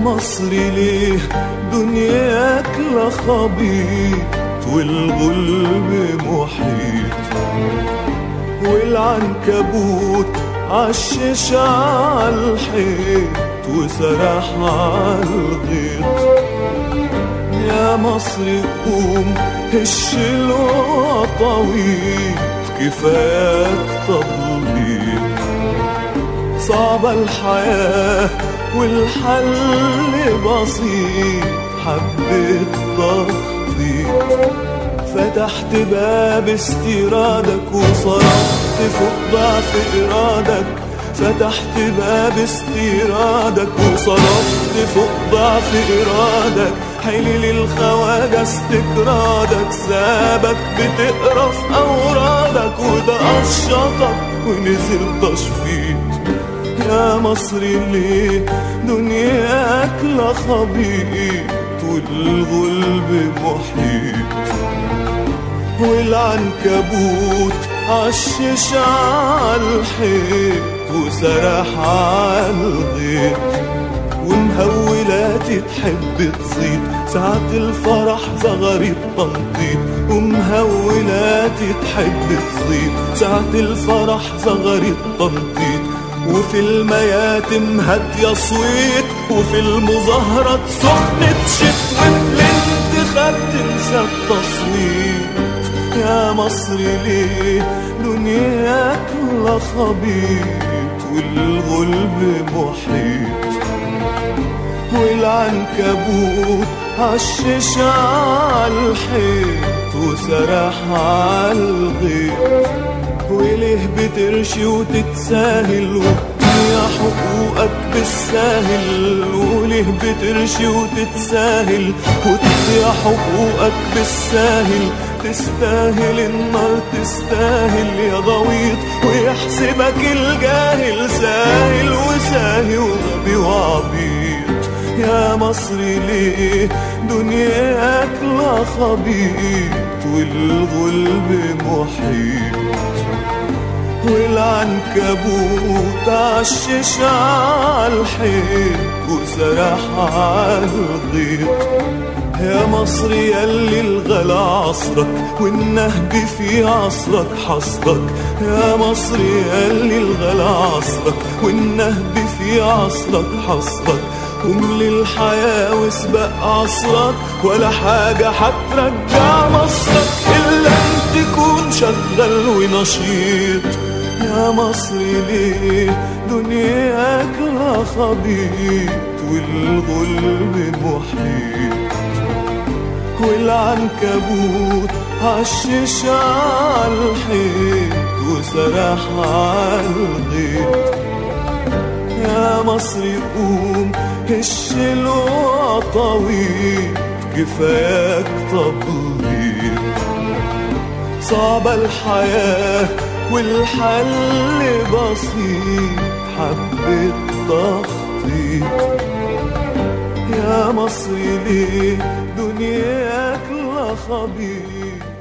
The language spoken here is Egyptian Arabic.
مصري ليه دنياك لا خبيط والغلب محيط والعنكبوت عشش عالحيط وسرح عالغيط يا مصري قوم هش الوطويط كفاك تضليط صعبة الحياة والحل بسيط حبة تخطيط فتحت باب استيرادك وصرفت فوق ضعف إرادك فتحت باب استيرادك وصرفت فوق ضعف إرادك حلل الخواجة استكرادك سابك بتقرا في أورادك وده قشطك ونزل تشفيط يا مصري ليه دنياك لا خبيط والغلب محيط والعنكبوت عشش عالحيط وسرح عالغيط ومهولاتي تحب تزيد ساعة الفرح زغرت تنطيط ومهولاتي تحب تزيد ساعة الفرح زغرت تنطيط وفي المياتم هات يا صويت وفي المظاهرات سخنة شت وفي الانتخاب تنسى التصويت يا مصري ليه دنياك لا خبيط والغلب محيط والعنكبوت عشش عالحيط وسرح عالغيط وليه بترشي وتتساهل وتضيع حقوقك بالساهل وليه بترشي وتتساهل وتضيع حقوقك بالساهل تستاهل النار تستاهل يا غويط ويحسبك الجاهل ساهل وساهي وغبي وعبيط يا مصري ليه دنياك لا خبيط والغلب محيط والعنكبوت عشش عالحيط وسرح عالغيط يا مصر يلي الغلا عصرك والنهب في عصرك حصرك يا مصر يلي الغلا عصرك والنهب في عصرك حصرك قوم للحياة واسبق عصرك ولا حاجة حترجع مصرك إلا أن تكون شغال ونشيط يا مصري ليه دنياك لا خبيط والغلب محيط والعنكبوت عشش عالحيط وسرح عالغيط يا مصري قوم هش الوطويط كفاك تبليط صعبة الحياة والحل بسيط حبة تخطيط يا مصري ليه دنياك لا خبيط